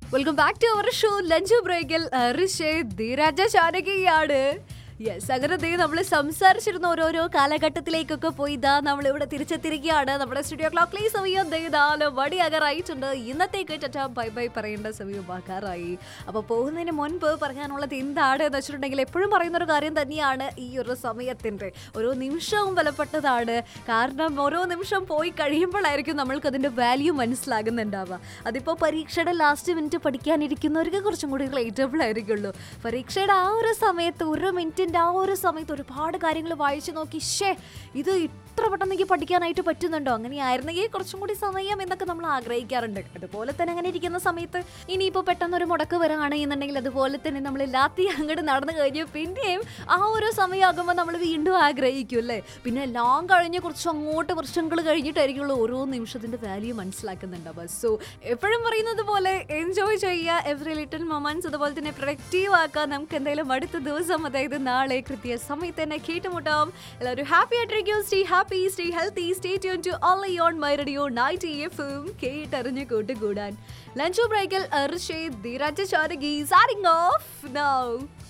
welcome back to our show lunch ബ്രേക്കിൽ ഋഷേ ധീരാജ ചാനകിയാണ് yes അങ്ങനെ ദേ നമ്മൾ സംസാരിച്ചിരുന്ന ഓരോരോ കാലഘട്ടത്തിലേക്കൊക്കെ പോയി ഇതാ നമ്മൾ ഇവിടെ തിരിച്ചെത്തിരിക്കുകയാണ് നമ്മുടെ സ്റ്റുഡിയോ ക്ലോക്കിലെ ഈ സമയം ദേ നാല് മണിയാകാറായിട്ടുണ്ട് ഇന്നത്തേക്ക് ചറ്റാ ബൈ ബൈ പറയേണ്ട സമയം ആകാറായി അപ്പോൾ പോകുന്നതിന് മുൻപ് പറയാനുള്ളത് എന്താണ് എന്ന് വെച്ചിട്ടുണ്ടെങ്കിൽ എപ്പോഴും പറയുന്ന ഒരു കാര്യം തന്നെയാണ് ഈ ഒരു സമയത്തിൻ്റെ ഓരോ നിമിഷവും വിലപ്പെട്ടതാണ് കാരണം ഓരോ നിമിഷം പോയി കഴിയുമ്പോഴായിരിക്കും നമ്മൾക്ക് അതിൻ്റെ വാല്യൂ മനസ്സിലാകുന്നുണ്ടാവുക അതിപ്പോൾ പരീക്ഷയുടെ ലാസ്റ്റ് മിനിറ്റ് പഠിക്കാനിരിക്കുന്നവർക്ക് കുറച്ചും കൂടി റിലേറ്റബിൾ ആയിരിക്കുള്ളൂ പരീക്ഷയുടെ ആ ഒരു സമയത്ത് ഒരു മിനിറ്റിൻ്റെ ആ ഒരു സമയത്ത് ഒരുപാട് കാര്യങ്ങൾ വായിച്ചു നോക്കി ഷേ ഇത് ഇത്ര പെട്ടെന്ന് എനിക്ക് പഠിക്കാനായിട്ട് പറ്റുന്നുണ്ടോ അങ്ങനെയായിരുന്നെങ്കിൽ കുറച്ചും കൂടി സമയം എന്നൊക്കെ നമ്മൾ ആഗ്രഹിക്കാറുണ്ട് അതുപോലെ തന്നെ അങ്ങനെ ഇരിക്കുന്ന സമയത്ത് ഇനിയിപ്പോൾ പെട്ടെന്ന് ഒരു മുടക്ക് വരാണ് എന്നുണ്ടെങ്കിൽ അതുപോലെ തന്നെ നമ്മൾ ലാത്തി അങ്ങോട്ട് നടന്നു കഴിഞ്ഞ് പിന്നെയും ആ ഒരു സമയമാകുമ്പോൾ നമ്മൾ വീണ്ടും ആഗ്രഹിക്കും അല്ലേ പിന്നെ എല്ലാം കഴിഞ്ഞ് കുറച്ച് അങ്ങോട്ട് വർഷങ്ങൾ കഴിഞ്ഞിട്ടായിരിക്കുള്ളൂ ഓരോ നിമിഷത്തിന്റെ വാല്യൂ മനസ്സിലാക്കുന്നുണ്ടാവുക സോ എപ്പോഴും പറയുന്നത് പോലെ എൻജോയ് ചെയ്യുക എവറി ലിറ്റിൽ മൊമെന്റ്സ് അതുപോലെ തന്നെ പ്രൊഡക്റ്റീവ് ആക്കാൻ നമുക്ക് എന്തായാലും അടുത്ത ദിവസം അതായത് നാളെ കൃത്യ സമയത്ത് തന്നെ കേട്ടുമുട്ടാം എല്ലാവരും ഹാപ്പി ആയിട്ടിരിക്കും stay happy stay healthy stay tune to only on my radio night എഫും കേട്ടറിഞ്ഞ് കൂട്ടുകൂടാൻ ലഞ്ച് ബ്രേക്കിൽ അർഷേ ധീരാജ ചാരകി സാരിങ് ഓഫ് നൗ